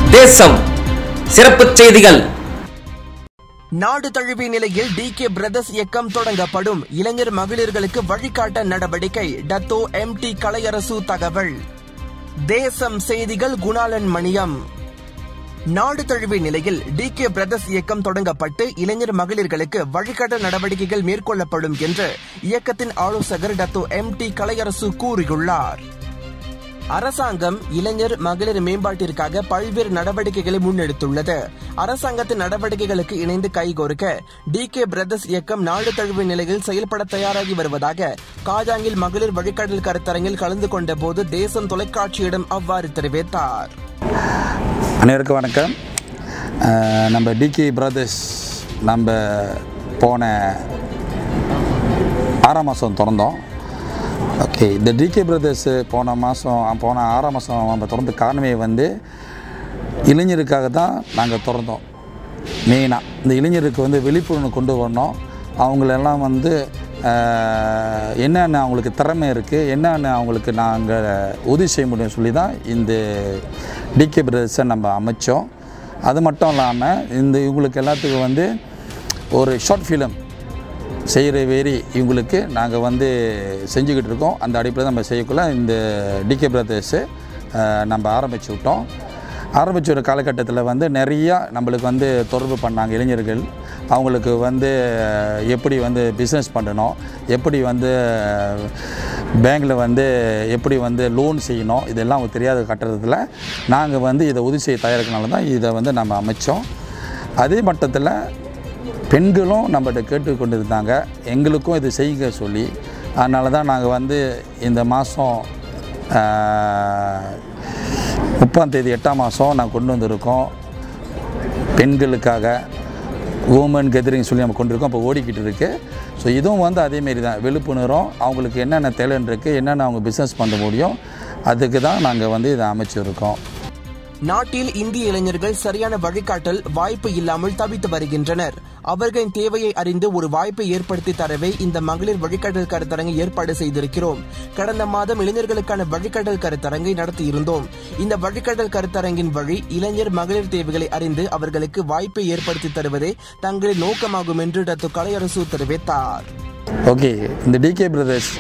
தேசம் சிறப்புச் செய்திகள் நாடு தழுவிய நிலையில் டி கே பிரதர்ஸ் இயக்கம் தொடங்கப்படும் இளைஞர் மகளிர்களுக்கு வழிகாட்ட நடவடிக்கை டத்தோ எம் டி கலையரசு தகவல் தேசம் செய்திகள் குணாலன் மணியம் நாடு தழுவிய நிலையில் டி கே பிரதர்ஸ் இயக்கம் தொடங்கப்பட்டு இளைஞர் மகளிர்களுக்கு வழிகாட்ட நடவடிக்கைகள் மேற்கொள்ளப்படும் என்று இயக்கத்தின் ஆலோசகர் டத்தோ எம் டி கலையரசு கூறியுள்ளார் அரசாங்கம் இளைஞர் மகளிர் மேம்பாட்டிற்காக பல்வேறு நடவடிக்கைகளை முன்னெடுத்துள்ளது அரசாங்கத்தின் நடவடிக்கைகளுக்கு இணைந்து கைகோர்க்க டி கே பிரதர்ஸ் இயக்கம் நாடு தழுவிய நிலையில் செயல்பட தயாராகி வருவதாக காஜாங்கில் மகளிர் வழிகாட்டல் கருத்தரங்கில் கலந்து கொண்ட போது தேசம் தொலைக்காட்சியிடம் அவ்வாறு தெரிவித்தார் அனைவருக்கும் வணக்கம் அஹ் நம்ம டிகே பிரதர்ஸ் நம்ம போன ஆறாம் மாதம் திறந்தோம் ஓகே இந்த டிகே பிரதர்ஸ் போன மாதம் போன ஆறாம் மாதம் நம்ம திறந்த காரணமே வந்து இளைஞருக்காக தான் நாங்கள் திறந்தோம் மெயினாக இந்த இளைஞருக்கு வந்து விழிப்புணர்வு கொண்டு வரணும் அவங்களெல்லாம் வந்து அஹ், என்னென்ன அவங்களுக்கு திறமை இருக்குது என்னென்ன அவங்களுக்கு நாங்கள் உதவி செய்ய முடியும் சொல்லி தான் இந்த டிகே பிரதர்ஸை நம்ம அமைச்சோம் அது மட்டும் இல்லாமல் இந்த இவங்களுக்கு எல்லாத்துக்கும் வந்து ஒரு ஷார்ட் ஃபிலிம் செய்கிற வேரி இவங்களுக்கு நாங்கள் வந்து செஞ்சுக்கிட்டு இருக்கோம் அந்த அடிப்படையில் நம்ம செய்யக்குள்ள இந்த டிகே பிரதர்ஸு நம்ம ஆரம்பித்து விட்டோம் ஆரம்பித்த ஒரு காலகட்டத்தில் வந்து நிறையா நம்மளுக்கு வந்து தொடர்பு பண்ணாங்க இளைஞர்கள் அவங்களுக்கு வந்து அஹ், எப்படி வந்து பிஸ்னஸ் பண்ணணும் எப்படி வந்து பேங்க்கில் வந்து எப்படி வந்து லோன் செய்யணும் இதெல்லாம் அவங்க தெரியாத கட்டத்தில் நாங்கள் வந்து இதை உதவி செய்ய தயாரிக்கனால தான் இதை வந்து நம்ம அமைச்சோம் அதே மட்டத்தில் பெண்களும் நம்மகிட்ட கேட்டுக்கொண்டு இருந்தாங்க எங்களுக்கும் இது செய்யுங்க சொல்லி அதனால தான் நாங்கள் வந்து இந்த மாதம் முப்பாம் தேதி எட்டாம் மாதம் நான் கொண்டு வந்திருக்கோம் பெண்களுக்காக உமன் கெதரிங் சொல்லி நம்ம கொண்டு இருக்கோம் இப்போ ஓடிக்கிட்டு இருக்கு ஸோ இதுவும் வந்து அதேமாரி தான் விழிப்புணர்வும் அவங்களுக்கு என்னென்ன டேலண்ட் இருக்குது என்னென்ன அவங்க பிஸ்னஸ் பண்ண முடியும் அதுக்கு தான் நாங்கள் வந்து இதை அமைச்சிருக்கோம் நாட்டில் இந்திய இளைஞர்கள் சரியான வழிகாட்டல் வாய்ப்பு இல்லாமல் தவித்து வருகின்றனர் அவர்களின் தேவையை அறிந்து ஒரு வாய்ப்பை ஏற்படுத்தி தரவே இந்த மகளிர் வழிகாட்டல் கருத்தரங்கை ஏற்பாடு செய்திருக்கிறோம் கடந்த மாதம் இளைஞர்களுக்கான வழிகாட்டல் கருத்தரங்கை நடத்தியிருந்தோம் இந்த வழிகாட்டல் கருத்தரங்கின் வழி இளைஞர் மகளிர் தேவைகளை அறிந்து அவர்களுக்கு வாய்ப்பை ஏற்படுத்தி தருவதே தங்களின் நோக்கமாகும் என்று டத்து கலையரசு தெரிவித்தார் ஓகே இந்த டிகே பிரதர்ஸ்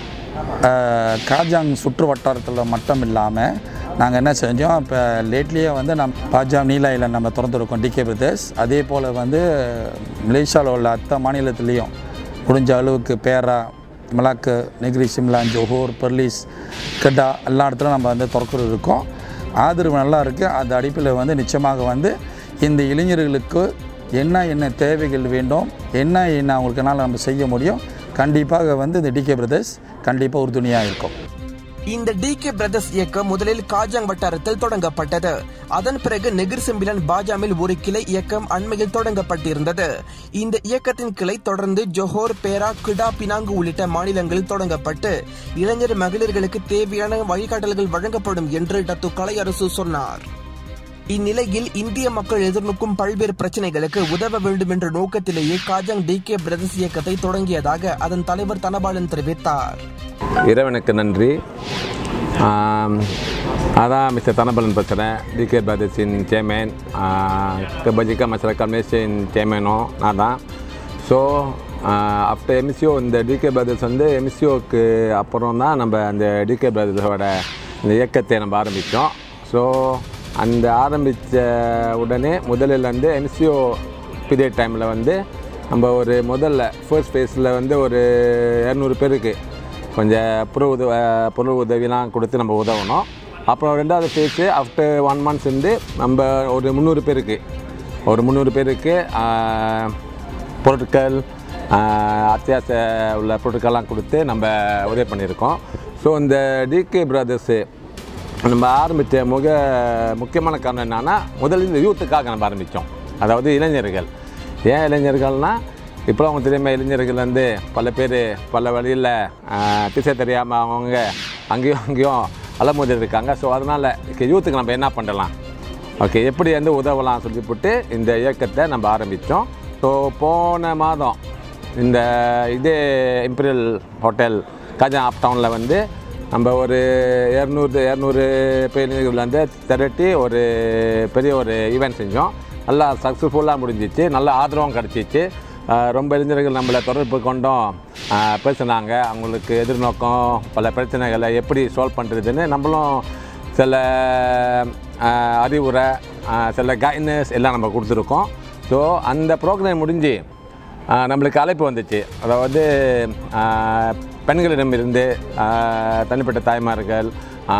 காஜாங் சுற்று வட்டாரத்தில் மட்டும் இல்லாமல் நாங்கள் என்ன செஞ்சோம் இப்போ லேட்லியே வந்து நம்ம பாஜாம் நீலாயில் நம்ம திறந்துருக்கோம் டிகே பிரதர்ஸ் அதே போல் வந்து மலேசியாவில் உள்ள அத்த மாநிலத்துலேயும் முடிஞ்ச அளவுக்கு பேரா மலாக்கு நெகிரி சிம்லா ஜோஹோர் பர்லீஸ் கெட்டா எல்லா இடத்துலையும் நம்ம வந்து திறக்கிறது இருக்கோம் ஆதரவு நல்லா இருக்குது அந்த அடிப்பில் வந்து நிச்சயமாக வந்து இந்த இளைஞர்களுக்கு என்ன என்ன தேவைகள் வேண்டும் என்ன என்ன அவங்களுக்குனால நம்ம செய்ய முடியும் கண்டிப்பாக வந்து இந்த டிகே பிரதர்ஸ் கண்டிப்பாக உறுதுணையாக இருக்கும் இந்த டி கே பிரதர்ஸ் இயக்கம் முதலில் காஜாங் வட்டாரத்தில் தொடங்கப்பட்டது அதன் பிறகு நெகிர் செம்பிலன் பாஜாமில் ஒரு கிளை இயக்கம் அண்மையில் தொடங்கப்பட்டிருந்தது இந்த இயக்கத்தின் கிளை தொடர்ந்து ஜொஹோர் பேரா கிடா பினாங்கு உள்ளிட்ட மாநிலங்களில் தொடங்கப்பட்டு இளைஞர் மகளிர்களுக்கு தேவையான வழிகாட்டல்கள் வழங்கப்படும் என்று டத்து கலையரசு சொன்னார் இந்நிலையில் இந்திய மக்கள் எதிர்நோக்கும் பல்வேறு பிரச்சனைகளுக்கு உதவ வேண்டும் என்ற நோக்கத்திலேயே காஜாங் டி கே பிரதர்ஸ் இயக்கத்தை தொடங்கியதாக அதன் தலைவர் தனபாலன் தெரிவித்தார் இறைவனுக்கு நன்றி ஆம், அதான் மிஸ்டர் தனபலன் பேசுகிறேன் டிகே பிரதர்ஸின் சேர்மேன் kebajikan masyarakat Malaysian சேர்மேனும் நான் தான் ஸோ ஆஃப்டர் எம்சிஓ இந்த டிகே பிரதர்ஸ் வந்து எம்சிஓக்கு அப்புறம் தான் நம்ம அந்த டிகே பிரதர்ஸோட இந்த இயக்கத்தை நம்ம ஆரம்பித்தோம் ஸோ அந்த ஆரம்பித்த உடனே முதலில் வந்து எம்சிஓ பீரியட் டைமில் வந்து நம்ம ஒரு முதல்ல ஃபர்ஸ்ட் ஃபேஸில் வந்து ஒரு இரநூறு பேருக்கு கொஞ்சம் பொருள் உதவ பொருள் உதவிலாம் கொடுத்து நம்ம உதவணும் அப்புறம் ரெண்டாவது ஃபேஸு ஆஃப்டர் ஒன் மந்த்ஸ் வந்து நம்ம ஒரு முந்நூறு பேருக்கு ஒரு முந்நூறு பேருக்கு ஆஹ், பொருட்கள் ஆஹ், அத்தியாவசிய உள்ள பொருட்கள்லாம் கொடுத்து நம்ம உதவி பண்ணியிருக்கோம் ஸோ இந்த டிகே பிரதர்ஸு நம்ம ஆரம்பித்த முக முக்கியமான காரணம் என்னன்னா முதல்ல இந்த யூத்துக்காக நம்ம ஆரம்பித்தோம் அதாவது இளைஞர்கள் ஏன் இளைஞர்கள்னால் இப்போ அவங்க தெரியாமல் இளைஞர்கள் வந்து பல பேர் பல வழியில் திசை தெரியாமல் அவங்க அங்கேயும் அங்கேயும் அலமோதி இருக்காங்க ஸோ அதனால் யூத்துக்கு நம்ம என்ன பண்ணலாம் ஓகே எப்படி வந்து உதவலாம் சொல்லி போட்டு இந்த இயக்கத்தை நம்ம ஆரம்பித்தோம் ஸோ போன மாதம் இந்த இதே இம்பீரியல் ஹோட்டல் காஜா அப் டவுனில் வந்து நம்ம ஒரு இரநூறு இரநூறு பேருந்து திரட்டி ஒரு பெரிய ஒரு ஈவெண்ட் செஞ்சோம் நல்லா சக்ஸஸ்ஃபுல்லாக முடிஞ்சிச்சு நல்ல ஆதரவும் கிடச்சிச்சு ஆஹ் ரொம்ப இளைஞர்கள் நம்மளை தொடர்பு கொண்டும் ஆஹ் பேசுனாங்க அவங்களுக்கு எதிர்நோக்கம் பல பிரச்சனைகளை எப்படி சால்வ் பண்ணுறதுன்னு நம்மளும் சில ஆஹ் அறிவுரை ஆஹ் சில கைட்னஸ் எல்லாம் நம்ம கொடுத்துருக்கோம் ஸோ அந்த ப்ரோக்ராம் முடிஞ்சு ஆஹ் நம்மளுக்கு அழைப்பு வந்துச்சு அதாவது ஆஹ் பெண்களிடமிருந்து ஆஹ் தனிப்பட்ட தாய்மார்கள்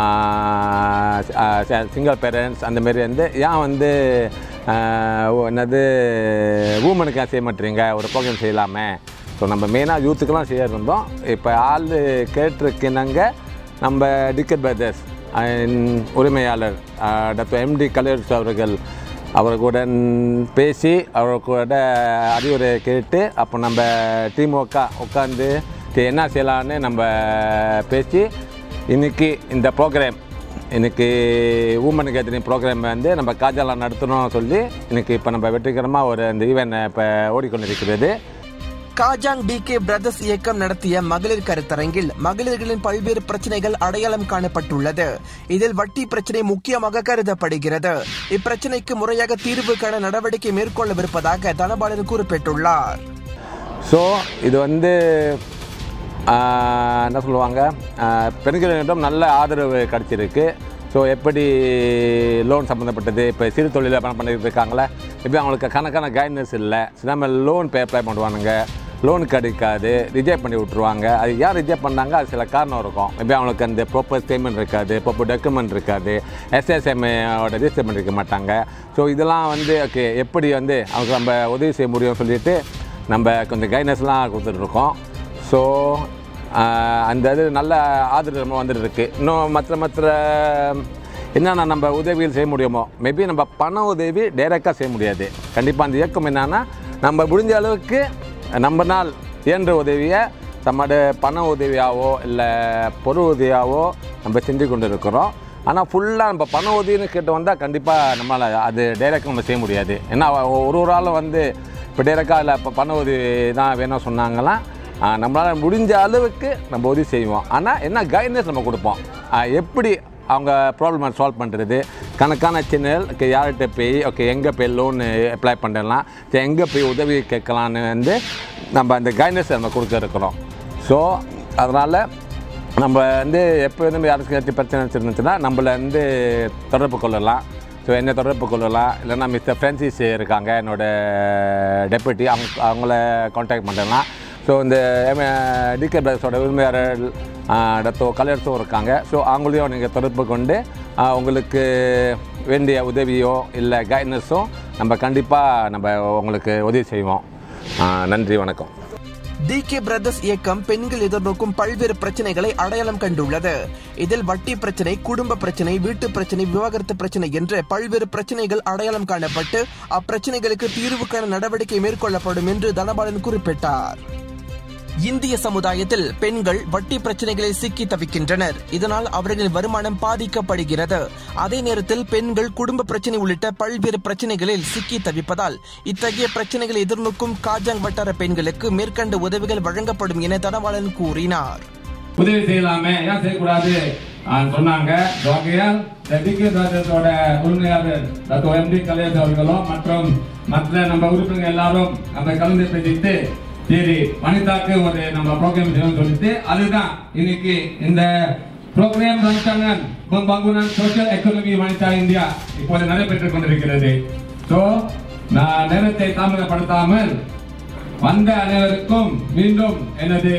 சிங்கிள் பேரண்ட்ஸ் அந்த மாதிரி வந்து ஏன் வந்து ஆஹ் ஓ, என்னது ஊமனுக்கு ஏன் செய்ய மாட்டீங்க ஒரு ப்ரோக்ராம் செய்யலாமே ஸோ நம்ம மெயினாக யூத்துக்கெல்லாம் செய்ய இருந்தோம் இப்போ ஆள் கேட்டிருக்கினங்க நம்ம டிக்கெட் பிரதர்ஸ் உரிமையாளர் டாக்டர் எம்டி கலையரசு அவர்கள் அவர்களுடன் பேசி அவர் கூட அறிவுரை கேட்டு அப்போ நம்ம டீம் ஒர்க்கா உட்காந்து என்ன செய்யலான்னு நம்ம பேசி இன்னைக்கு இந்த ப்ரோக்ராம் இன்னைக்கு ஊமன் கேத்தரிங் ப்ரோக்ராம் வந்து நம்ம காஜாலாம் நடத்தணும் சொல்லி இன்னைக்கு இப்போ நம்ம வெற்றிகரமாக ஒரு அந்த ஈவெண்ட் இப்போ ஓடிக்கொண்டிருக்கிறது காஜாங் டி கே பிரதர்ஸ் இயக்கம் நடத்திய மகளிர் கருத்தரங்கில் மகளிர்களின் பல்வேறு பிரச்சனைகள் அடையாளம் காணப்பட்டுள்ளது இதில் வட்டி பிரச்சனை முக்கியமாக கருதப்படுகிறது இப்பிரச்சனைக்கு முறையாக தீர்வு காண நடவடிக்கை மேற்கொள்ளவிருப்பதாக தனபாலன் குறிப்பிட்டுள்ளார் ஸோ இது வந்து ஆஹ், என்ன சொல்லுவாங்க ஆஹ், பெண்களிடம் நல்ல ஆதரவு கிடச்சிருக்கு ஸோ எப்படி லோன் சம்மந்தப்பட்டது இப்போ சிறு தொழிலை பணம் பண்ணிட்டு இருக்காங்களே இப்போ அவங்களுக்கு கணக்கான கைட்னஸ் இல்லை நம்ம லோன் பே அப்ளை பண்ணுவானுங்க லோன் கிடைக்காது ரிஜெக்ட் பண்ணி விட்ருவாங்க அது யார் ரிஜெக்ட் பண்ணாங்க அது சில காரணம் இருக்கும் மேபி அவங்களுக்கு அந்த ப்ராப்பர் ஸ்டேட்மெண்ட் இருக்காது ப்ராப்பர் டாக்குமெண்ட் இருக்காது எஸ்எஸ்எம்மோட ரிஜிஸ்டர்மெண்ட் இருக்க மாட்டாங்க ஸோ இதெல்லாம் வந்து ஓகே எப்படி வந்து அவங்க நம்ம உதவி செய்ய முடியும்னு சொல்லிட்டு நம்ம கொஞ்சம் கைட்னஸ்லாம் கொடுத்துட்ருக்கோம் ஸோ அந்த இது நல்ல ஆதரவு நம்ம வந்துட்டு இருக்கு இன்னும் மற்ற மற்ற என்னென்ன நம்ம உதவிகள் செய்ய முடியுமோ மேபி நம்ம பண உதவி டைரெக்டாக செய்ய முடியாது கண்டிப்பாக அந்த இயக்கம் என்னன்னா நம்ம முடிஞ்ச அளவுக்கு நம்ம நாள் இயன்ற உதவியை நம்மளோட பண உதவியாவோ இல்லை பொருள் உதவியாவோ நம்ம செஞ்சு கொண்டு இருக்கிறோம் ஆனால் ஃபுல்லாக நம்ம பண உதவின்னு கேட்டு வந்தால் கண்டிப்பாக நம்மளால் அது டைரெக்டாக நம்ம செய்ய முடியாது ஏன்னா ஒரு ஒரு ஆளும் வந்து இப்போ டைரெக்டாக இல்லை இப்போ பண உதவி தான் வேணும் சொன்னாங்களாம் நம்மளால் முடிஞ்ச அளவுக்கு நம்ம உதவி செய்வோம் ஆனால் என்ன கைட்னஸ் நம்ம கொடுப்போம் ஆஹ் எப்படி அவங்க ப்ராப்ளமை சால்வ் பண்ணுறது கணக்கான சேனல் ஓகே யார்கிட்ட போய் ஓகே எங்கே போய் லோன் அப்ளை பண்ணலாம் சரி எங்கே போய் உதவி கேட்கலான்னு வந்து நம்ம அந்த கைட்னஸ் நம்ம கொடுக்க இருக்கிறோம் ஸோ அதனால் நம்ம வந்து எப்போ வந்து யாருக்கு ஏதாச்சும் பிரச்சனை வச்சுருந்துச்சுன்னா நம்மளை வந்து தொடர்பு கொள்ளலாம் ஸோ என்ன தொடர்பு கொள்ளலாம் இல்லைன்னா மிஸ்டர் ஃப்ரான்சிஸ் இருக்காங்க என்னோட டெப்யூட்டி அவங்க அவங்கள காண்டாக்ட் பண்ணலாம் ஸோ இந்த டிகே பிரதர்ஸோட உரிமையாளர் டத்தோ கலர்ஸும் இருக்காங்க ஸோ அவங்களையும் நீங்கள் தொடர்பு கொண்டு ஆ, உங்களுக்கு வேண்டிய உதவியோ இல்லை கைட்னஸோ நம்ம கண்டிப்பாக நம்ம உங்களுக்கு உதவி செய்வோம் ஆ, நன்றி வணக்கம் டி கே பிரதர்ஸ் இயக்கம் பெண்கள் எதிர்நோக்கும் பல்வேறு பிரச்சனைகளை அடையாளம் கண்டுள்ளது இதில் வட்டி பிரச்சனை குடும்ப பிரச்சனை வீட்டு பிரச்சனை விவாகரத்து பிரச்சனை என்று பல்வேறு பிரச்சனைகள் அடையாளம் காணப்பட்டு அப்பிரச்சனைகளுக்கு தீர்வு காண நடவடிக்கை மேற்கொள்ளப்படும் என்று தனபாலன் குறிப்பிட்டார் இந்திய சமுதாயத்தில் பெண்கள் வட்டி பிரச்சனைகளில் சிக்கி தவிக்கின்றனர் இதனால் அவர்களின் வருமானம் பாதிக்கப்படுகிறது அதே நேரத்தில் பெண்கள் குடும்ப பிரச்சனை உள்ளிட்ட பல்வேறு பிரச்சனைகளில் சிக்கி தவிப்பதால் இத்தகைய பிரச்சனைகளை எதிர்நோக்கும் காஜாங் வட்டார பெண்களுக்கு மேற்கண்ட உதவிகள் வழங்கப்படும் என தனபாலன் கூறினார் உதவி செய்யலாமே ஏன் செய்யக்கூடாது ஆன்னு சொன்னாங்க வகையால் டிகே ராஜத்தோட உரிமையாளர் டாக்டர் எம் டி கலையரசு அவர்களும் மற்றும் மற்ற நம்ம உறுப்பினர்கள் எல்லாரும் நம்ம கலந்து பேசிட்டு சரி வனிதாக்கு ஒரு நம்ம ப்ரோக்ராம் செய்யணும்னு சொல்லிட்டு அதுதான் இன்னைக்கு இந்த program rancangan pembangunan sosial ekonomi wanita India இப்போது நடைபெற்றுக் கொண்டிருக்கிறது ஸோ நான் நேரத்தை தாமதப்படுத்தாமல் வந்த அனைவருக்கும் மீண்டும் எனது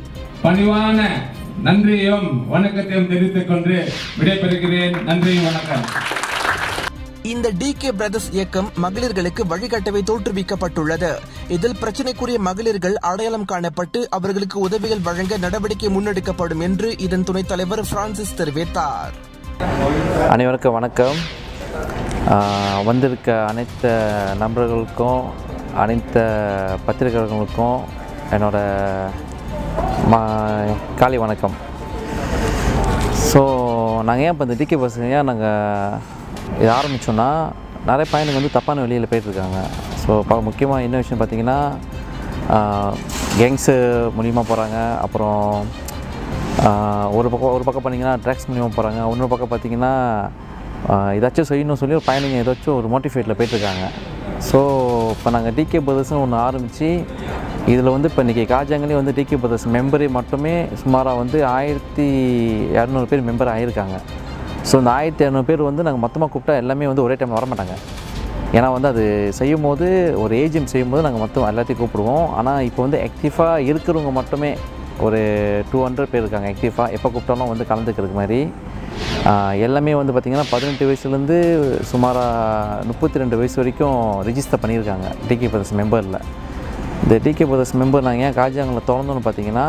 பணிவான நன்றியும் வணக்கத்தையும் தெரிவித்துக் கொண்டு விடைபெறுகிறேன் நன்றி வணக்கம் இந்த டி கே பிரதர்ஸ் இயக்கம் மகளிர்களுக்கு வழிகாட்டவே தோற்றுவிக்கப்பட்டுள்ளது இதில் பிரச்சனைக்குரிய மகளிர்கள் அடையாளம் காணப்பட்டு அவர்களுக்கு உதவிகள் வழங்க நடவடிக்கை முன்னெடுக்கப்படும் என்று இதன் துணைத் தலைவர் பிரான்சிஸ் தெரிவித்தார் அனைவருக்கும் வணக்கம் ஆஹ் வந்திருக்க அனைத்து நண்பர்களுக்கும் அனைத்து பத்திரிகைகளுக்கும் என்னோட மா காலை வணக்கம் ஸோ நாங்கள் ஏன் இப்போ இந்த டிகே பஸ் ஏன் நாங்கள் இது ஆரம்பித்தோன்னா நிறைய பையனுக்கு வந்து தப்பான வழியில் போயிட்டுருக்காங்க ஸோ இப்போ முக்கியமாக என்ன விஷயம் பார்த்தீங்கன்னா கேங்ஸு மூலியமாக போகிறாங்க அப்புறம் ஆஹ் ஒரு பக்கம் ஒரு பக்கம் பார்த்தீங்கன்னா ட்ரக்ஸ் மூலியமாக போகிறாங்க இன்னொரு பக்கம் பார்த்தீங்கன்னா ஆஹ் ஏதாச்சும் செய்யணும்னு சொல்லி ஒரு பயணிங்க ஏதாச்சும் ஒரு மோட்டிவேட்டில் போயிட்டுருக்காங்க ஸோ இப்போ நாங்கள் டிகே பிரதர்ஸ்னு ஒன்று ஆரம்பித்து இதில் வந்து இப்போ இன்றைக்கி காஜாங்களே வந்து டிகே பிரதர்ஸ் மெம்பரே மட்டுமே சுமாராக வந்து ஆயிரத்தி இரநூறு பேர் மெம்பர் ஆகியிருக்காங்க ஸோ இந்த ஆயிரத்தி இரநூறு பேர் வந்து நாங்கள் மொத்தமாக கூப்பிட்டா எல்லாமே வந்து ஒரே டைம் வரமாட்டாங்க ஏன்னா வந்து அது செய்யும் போது ஒரு ஏஜென்ட் செய்யும்போது நாங்கள் மொத்தம் எல்லாத்தையும் கூப்பிடுவோம் ஆனால் இப்போ வந்து ஆக்டிவாக இருக்கிறவங்க மட்டுமே ஒரு டூ ஹண்ட்ரட் பேர் இருக்காங்க ஆக்டிவாக எப்போ கூப்பிட்டாலும் வந்து கலந்துக்கிறதுக்கு மாதிரி ஆஹ் எல்லாமே வந்து பார்த்திங்கன்னா பதினெட்டு வயசுலேருந்து சுமாராக முப்பத்தி ரெண்டு வயசு வரைக்கும் ரிஜிஸ்டர் பண்ணியிருக்காங்க டிகே பிரதர்ஸ் மெம்பரில் இந்த டிகே பிரதர்ஸ் மெம்பர் நாங்கள் ஏன் காஜாங்களை திறந்தோன்னு பார்த்தீங்கன்னா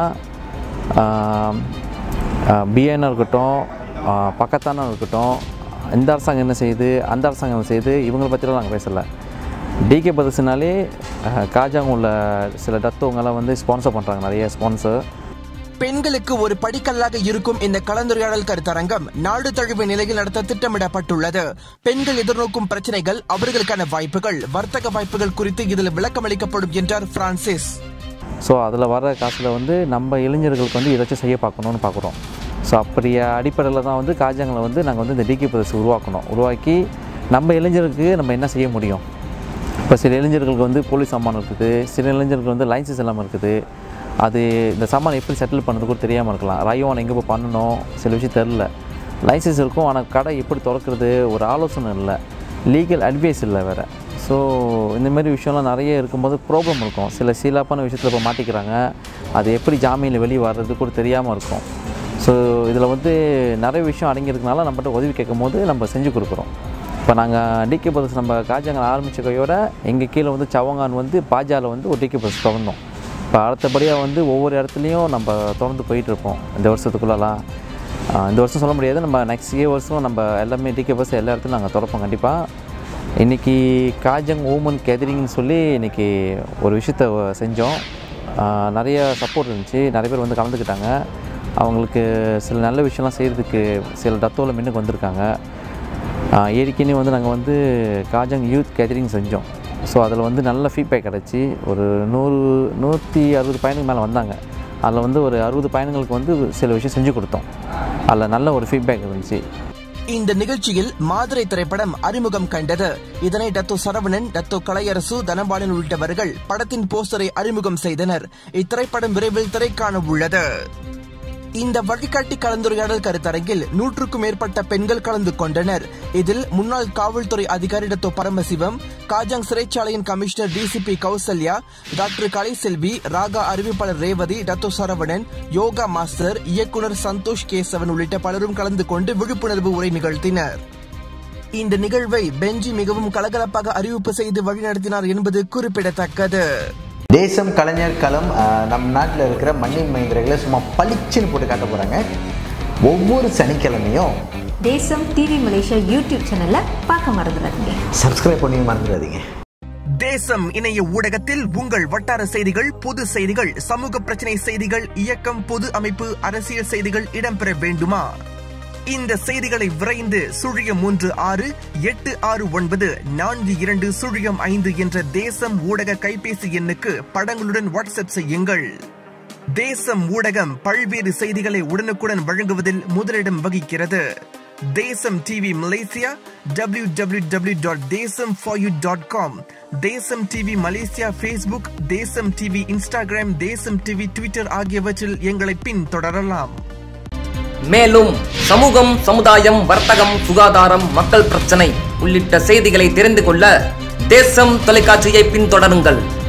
பிஎன்னாக இருக்கட்டும் ஆஹ் பக்கத்தானா இருக்கட்டும் இந்த அரசாங்கம் என்ன செய்யுது அந்த அரசாங்கம் என்ன செய்யுது இவங்களை பற்றிலாம் நாங்கள் பேசலை டிகே பிரதர்ஸ்னாலே காஜாங்க உள்ள சில டத்துவங்கெல்லாம் வந்து ஸ்பான்சர் பண்ணுறாங்க நிறைய ஸ்பான்சர் பெண்களுக்கு ஒரு படிக்கல்லாக இருக்கும் இந்த கலந்துரையாடல் கருத்தரங்கம் நாடு தழுவிய நிலையில் நடத்த திட்டமிடப்பட்டுள்ளது பெண்கள் எதிர்நோக்கும் பிரச்சனைகள் அவர்களுக்கான வாய்ப்புகள் வர்த்தக வாய்ப்புகள் குறித்து இதில் விளக்கமளிக்கப்படும் என்றார் பிரான்சிஸ் ஸோ அதில் வர காசில் வந்து நம்ம இளைஞர்களுக்கு வந்து ஏதாச்சும் செய்ய பார்க்கணுன்னு பார்க்குறோம் ஸோ அப்படி அடிப்படையில் தான் வந்து காஜாங்களை வந்து நாங்கள் வந்து இந்த டிகே பிரதர்ஸ் உருவாக்கணும் உருவாக்கி நம்ம இளைஞருக்கு நம்ம என்ன செய்ய முடியும் இப்போ சில இளைஞர்களுக்கு வந்து போலீஸ் சாமான் இருக்குது சில இளைஞர்களுக்கு வந்து லைசன்ஸ் இல்லாமல் இருக்குது அது இந்த சாமான் எப்படி செட்டில் பண்ணது கூட தெரியாமல் இருக்கலாம் ரயோன் எங்கே போய் பண்ணணும் சில விஷயம் தெரில லைசன்ஸ் இருக்கும் ஆனால் கடை எப்படி திறக்கிறது ஒரு ஆலோசனை இல்லை லீகல் அட்வைஸ் இல்லை வேறு ஸோ இந்த மாதிரி விஷயம்லாம் நிறைய இருக்கும்போது ப்ராப்ளம் இருக்கும் சில சீலாப்பான விஷயத்தில் இப்போ மாட்டிக்கிறாங்க அது எப்படி ஜாமீனில் வெளியே வர்றது கூட தெரியாமல் இருக்கும் ஸோ இதில் வந்து நிறைய விஷயம் அடங்கியிருக்கனால நம்மகிட்ட உதவி கேட்கும் போது நம்ம செஞ்சு கொடுக்குறோம் இப்போ நாங்கள் டிகே பஸ் நம்ம காஜாங்கல் ஆரம்பித்த கையோட எங்கள் கீழே வந்து சவங்கான் வந்து பாஜாவில் வந்து ஒரு டிகே பஸ் திறந்தோம் இப்போ அடுத்தபடியாக வந்து ஒவ்வொரு இடத்துலையும் நம்ம தொடர்ந்து போயிட்டுருப்போம் இந்த வருஷத்துக்குள்ளலாம் ஆஹ் இந்த வருஷம் சொல்ல முடியாது நம்ம நெக்ஸ்ட் இயர் வருஷம் நம்ம எல்லாமே டிகே பஸ் எல்லா இடத்துலையும் நாங்கள் திறப்போம் கண்டிப்பாக இன்றைக்கி காஜங் ஊமன் கேதரிங்னு சொல்லி இன்றைக்கி ஒரு விஷயத்த செஞ்சோம் ஆஹ் நிறைய சப்போர்ட் இருந்துச்சு நிறைய பேர் வந்து கலந்துக்கிட்டாங்க அவங்களுக்கு சில நல்ல விஷயம்லாம் செய்கிறதுக்கு சில தத்துவில் மின்னுக்கு வந்திருக்காங்க ஆஹ் ஏற்கனவே வந்து நாங்கள் வந்து காஜங் யூத் கேதரிங் செஞ்சோம் ஸோ அதில் வந்து நல்ல ஃபீட்பேக் கிடச்சி ஒரு நூறு நூற்றி அறுபது பயணிகள் மேலே வந்தாங்க அதில் வந்து ஒரு அறுபது பயணங்களுக்கு வந்து சில விஷயம் செஞ்சு கொடுத்தோம் அதில் நல்ல ஒரு ஃபீட்பேக் இருந்துச்சு இந்த நிகழ்ச்சியில் மாதிரி திரைப்படம் அறிமுகம் கண்டது இதனை டத்தோ சரவணன் டத்தோ கலையரசு தனபாலன் உள்ளிட்டவர்கள் படத்தின் போஸ்டரை அறிமுகம் செய்தனர் இத்திரைப்படம் விரைவில் திரைக்காண உள்ளது இந்த வழிகாட்டி கலந்துரையாடல் கருத்தரங்கில் நூற்றுக்கும் மேற்பட்ட பெண்கள் கலந்து கொண்டனர் இதில் முன்னாள் காவல்துறை அதிகாரி டத்தோ பரமசிவம் காஜாங் சிறைச்சாலையின் commissioner DCP Kausalya doctor Kalaiselvi Raaga அறிவிப்பாளர் ரேவதி டத்தோ சரவணன் யோகா மாஸ்டர் இயக்குனர் சந்தோஷ் கேசவன் உள்ளிட்ட பலரும் கலந்து கொண்டு விழிப்புணர்வு உரை நிகழ்த்தினர் இந்த நிகழ்வை பெஞ்சி மிகவும் கலகலப்பாக அறிவிப்பு செய்து வழிநடத்தினார் என்பது குறிப்பிடத்தக்கது தேசம் கலைஞர் களம் ஆஹ், நம் நாட்டில் இருக்கிற மண்ணின் மைந்தர்களை சும்மா பளிச்சுன்னு போட்டு காட்ட போகிறாங்க ஒவ்வொரு சனிக்கிழமையும் தேசம் டிவி மலேசியா யூடியூப் சேனலை பார்க்க மறந்துடாதீங்க சப்ஸ்கிரைப் பண்ணி மறந்துடாதீங்க தேசம் இணைய ஊடகத்தில் உங்கள் வட்டார செய்திகள் பொது செய்திகள் சமூக பிரச்சனை செய்திகள் இயக்கம் பொது அமைப்பு அரசியல் செய்திகள் இடம்பெற வேண்டுமா இந்த செய்திகளை விரைந்து சுழியம் மூன்று ஆறு எட்டு ஆறு ஒன்பது நான்கு இரண்டு சுழியம் ஐந்து என்ற தேசம் ஊடக கைபேசி எண்ணுக்கு படங்களுடன் வாட்ஸ்அப் செய்யுங்கள் தேசம் ஊடகம் பல்வேறு செய்திகளை உடனுக்குடன் வழங்குவதில் முதலிடம் வகிக்கிறது Thesam TV Malaysia W W W dot Thesam for you dot com Thesam TV Malaysia Facebook Thesam TV Instagram Thesam TV Twitter ஆகியவற்றில் எங்களை பின்தொடரலாம் மேலும் சமூகம் சமுதாயம் வர்த்தகம் சுகாதாரம் மக்கள் பிரச்சனை உள்ளிட்ட செய்திகளை தெரிந்து கொள்ள தேசம் தொலைக்காட்சியை பின்தொடருங்கள்